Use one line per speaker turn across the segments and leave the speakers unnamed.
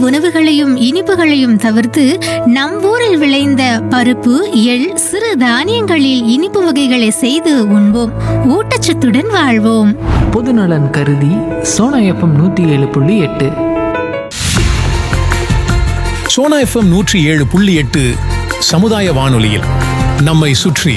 உணவுகளையும் இனிப்புகளையும் தவிர்த்து நம் ஊரில் விளைந்த பருப்பு எள் சிறு தானியங்களில் இனிப்பு வகைகளை செய்து உண்போம் ஊட்டச்சத்துடன் வாழ்வோம்
பொதுநலன் கருதி சோனா எஃப்எம் நூற்றி ஏழு புள்ளி எட்டு
சோனா எஃப்எம் நூற்றி ஏழு புள்ளி எட்டு சமுதாய வானொலியில் நம்மை சுற்றி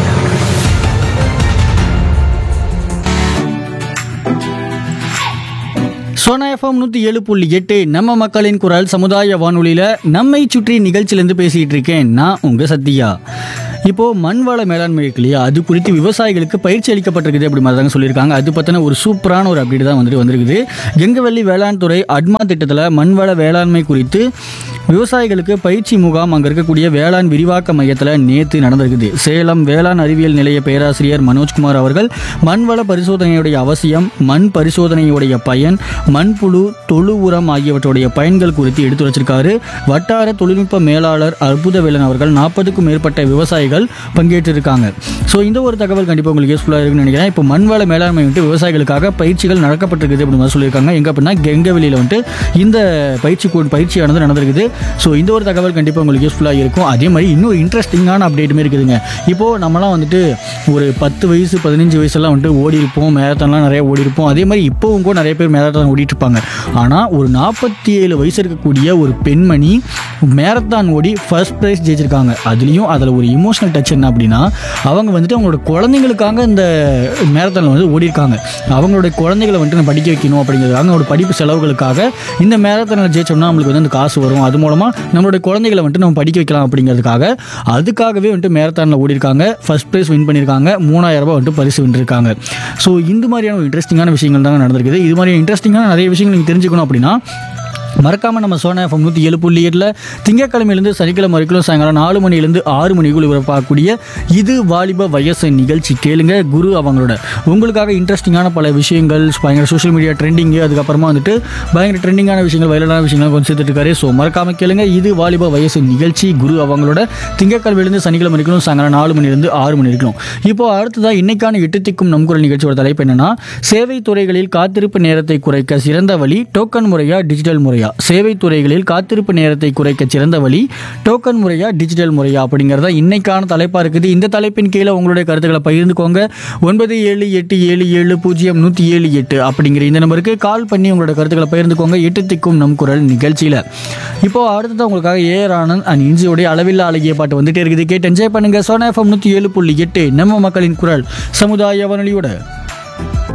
சோனா எஃப்எம் நூற்றி ஏழு புள்ளி எட்டு நம்ம மக்களின் குரல் சமுதாய வானொலியில் நம்மை சுற்றி நிகழ்ச்சியிலேருந்து பேசிகிட்டு இருக்கேன் நான் உங்கள் சத்யா இப்போது மண்வள மேலாண்மை இருக்கு இல்லையா அது குறித்து விவசாயிகளுக்கு பயிற்சி அளிக்கப்பட்டிருக்குது அப்படி மாதிரி தாங்க சொல்லியிருக்காங்க அது பற்றின ஒரு சூப்பரான ஒரு அப்டேட் தான் வந்துட்டு வந்திருக்குது கெங்கவள்ளி வேளாண் துறை அட்மா திட்டத்தில் மண்வள வேளாண்மை குறித்து விவசாயிகளுக்கு பயிற்சி முகாம் அங்கே இருக்கக்கூடிய வேளாண் விரிவாக்க மையத்தில் நேற்று நடந்திருக்குது சேலம் வேளாண் அறிவியல் நிலைய பேராசிரியர் மனோஜ்குமார் அவர்கள் மண்வள பரிசோதனையுடைய அவசியம் மண் பரிசோதனையுடைய பயன் மண்புழு தொழு உரம் ஆகியவற்றுடைய பயன்கள் குறித்து எடுத்துரைச்சிருக்காரு வட்டார தொழில்நுட்ப மேலாளர் அற்புதவேலன் அவர்கள் நாற்பதுக்கும் மேற்பட்ட விவசாயிகள் பங்கேற்றிருக்காங்க ஸோ இந்த ஒரு தகவல் கண்டிப்பாக உங்களுக்கு யூஸ்ஃபுல்லாக இருக்குன்னு நினைக்கிறேன் இப்போ மண்வள மேலாண்மை வந்துட்டு விவசாயிகளுக்காக பயிற்சிகள் நடக்கப்பட்டிருக்குது அப்படின்னு மாதிரி சொல்லியிருக்காங்க எங்கே அப்படின்னா கெங்கவெளியில் வந்துட்டு இந்த பயிற்சி கூ- பயிற்சியானது நடந்திருக்குது ஸோ இந்த ஒரு தகவல் கண்டிப்பாக உங்களுக்கு யூஸ்ஃபுல்லாக இருக்கும் அதே மாதிரி இன்னொரு இன்ட்ரெஸ்டிங்கான அப்டேட்டுமே இருக்குதுங்க இப்போது நம்மலாம் வந்துட்டு ஒரு பத்து வயசு பதினஞ்சு வயசுலாம் வந்துட்டு ஓடி இருப்போம் மேரத்தான்லாம் நிறைய ஓடி இருப்போம் அதே மாதிரி இப்போவும் கூட நிறைய பேர் மேரத்தான் ஓடிட்டு இருப்பாங்க ஆனால் ஒரு நாற்பத்தி ஏழு வயசு இருக்கக்கூடிய ஒரு பெண்மணி மேரத்தான் ஓடி ஃபர்ஸ்ட் ப்ரைஸ் ஜெயிச்சிருக்காங்க அதுலேயும் அதில் ஒரு இமோஷனல் டச் என்ன அப்படின்னா அவங்க வந்துட்டு அவங்களோட குழந்தைங்களுக்காக இந்த மேரத்தானில் வந்து ஓடி இருக்காங்க அவங்களோட குழந்தைகளை வந்துட்டு நான் படிக்க வைக்கணும் அப்படிங்கிறதுக்காக அவங்களோட படிப்பு செலவுகளுக்காக இந்த மேரத்தானில் ஜெயிச்சோம்னா நம்மளுக்கு வந்து அந்த காசு வரும் அது மூலமாக நம்மளுடைய குழந்தைகளை வந்துட்டு நம்ம படிக்க வைக்கலாம் அப்படிங்கிறதுக்காக அதுக்காகவே வந்துட்டு மேரத்தானில் ஓடி இருக்காங்க ஃபர்ஸ்ட் ப்ரைஸ் வின் பண்ணியிருக்காங்க மூணாயிரம் ரூபாய் வந்துட்டு பரிசு வென்றிருக்காங்க ஸோ இந்த மாதிரியான ஒரு இன்ட்ரெஸ்டிங்கான விஷயங்கள் தாங்க நடந்திருக்குது இது மாதிரி இன்ட்ரெஸ்டிங்கான நிறைய விஷயங்கள் நீங்கள் தெரிஞ்சுக்கணும் அப்படின்னா மறக்காமல் நம்ம சோனா எஃப்எம் நூற்றி ஏழு புள்ளி ஏழில் திங்கக்கிழமையிலேருந்து சனிக்கிழமை வரைக்கும் சாயங்காலம் நாலு மணிலேருந்து ஆறு மணிக்குள்ள இவரை பார்க்கக்கூடிய இது வாலிப வயசு நிகழ்ச்சி கேளுங்க குரு அவங்களோட உங்களுக்காக இன்ட்ரெஸ்டிங்கான பல விஷயங்கள் பயங்கர சோஷியல் மீடியா ட்ரெண்டிங்கு அதுக்கப்புறமா வந்துட்டு பயங்கர ட்ரெண்டிங்கான விஷயங்கள் வயலான விஷயங்கள் கொஞ்சம் சேர்த்துட்டு இருக்காரு ஸோ மறக்காமல் கேளுங்க இது வாலிப வயசு நிகழ்ச்சி குரு அவங்களோட திங்கக்கிழமையிலேருந்து சனிக்கிழமை வரைக்கும் சாயங்காலம் நாலு மணிலேருந்து ஆறு மணி வரைக்கும் இப்போ அடுத்ததாக இன்னைக்கான எட்டு திக்கும் நம் குரல் நிகழ்ச்சியோட தலைப்பு என்னன்னா சேவை துறைகளில் காத்திருப்பு நேரத்தை குறைக்க சிறந்த வழி டோக்கன் முறையா டிஜிட்டல் முறையா சேவை துறைகளில் காத்திருப்பு நேரத்தை குறைக்க சிறந்த வழி டோக்கன் முறையா டிஜிட்டல் முறையா அப்படிங்கிறதா இன்னைக்கான தலைப்பா இருக்குது இந்த தலைப்பின் கீழே உங்களுடைய கருத்துக்களை பகிர்ந்துக்கோங்க ஒன்பது ஏழு எட்டு ஏழு ஏழு பூஜ்ஜியம் நூற்றி ஏழு எட்டு அப்படிங்கிற இந்த நம்பருக்கு கால் பண்ணி உங்களோட கருத்துக்களை பகிர்ந்துக்கோங்க எட்டு திக்கும் நம் குரல் நிகழ்ச்சியில் இப்போ அடுத்தது உங்களுக்காக ஏஆர் ஆனந்த் அண்ட் இன்ஜியோடைய அளவில்லா அழகிய பாட்டு வந்துட்டே இருக்குது கேட்டு என்ஜாய் பண்ணுங்க சோனா எஃப்எம் நூற்றி ஏழு புள்ளி எட்டு நம்ம மக்களின் குரல் சமுதாய வானொலியோட